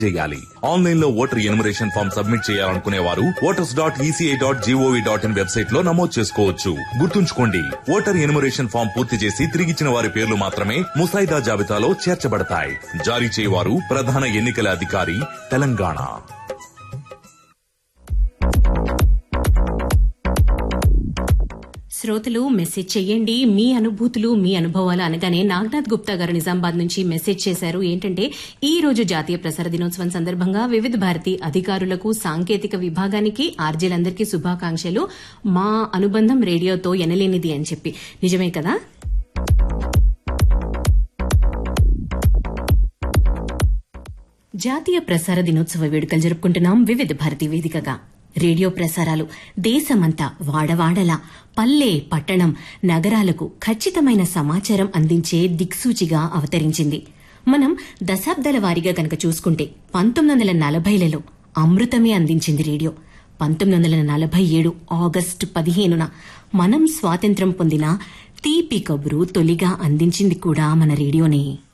చేయాలి ఆన్లైన్ లో voter enumeration form submit చేయాలనుకునే వారు voters dot ECI dot GOV dot in website లో నమోదు చేసుకోవచ్చు గుర్తుంచుకోండి ఓటర్ ఎనుమరేషన్ ఫామ్ పూర్తి చేసి తిరిగిచ్చిన వారి పేర్లు మాత్రమే ముసాయిదా జాబితాలో చేర్చబడతాయి జారీ చేయవారు ప్రధాన ఎన్నికల అధికారి తెలంగాణ శ్రోతలు మెసేజ్ చేయండి మీ అనుభూతులు మీ అనుభవాలు అనగానే నాగనాథ్ గుప్తా గారు నిజామాబాద్ నుంచి మెసేజ్ చేశారు ఏంటంటే ఈ రోజు జాతీయ ప్రసార దినోత్సవం సందర్భంగా వివిధ భారతి అధికారులకు సాంకేతిక విభాగానికి ఆర్జీలందరికీ శుభాకాంక్షలు మా అనుబంధం రేడియోతో ఎనలేనిది అని చెప్పి నిజమే కదా జాతీయ ప్రసార దినోత్సవ వేడుకలు జరుపుకుంటున్నాం వివిధ భారతి వేదికగా రేడియో ప్రసారాలు దేశమంతా వాడవాడలా పల్లె పట్టణం నగరాలకు ఖచ్చితమైన సమాచారం అందించే దిక్సూచిగా అవతరించింది మనం దశాబ్దాల వారీగా కనుక చూసుకుంటే పంతొమ్మిది వందల నలభైలలో అమృతమే అందించింది రేడియో పంతొమ్మిది వందల నలభై ఏడు ఆగస్టు పదిహేనున మనం స్వాతంత్ర్యం పొందిన తీపి కబురు తొలిగా అందించింది కూడా మన రేడియోనే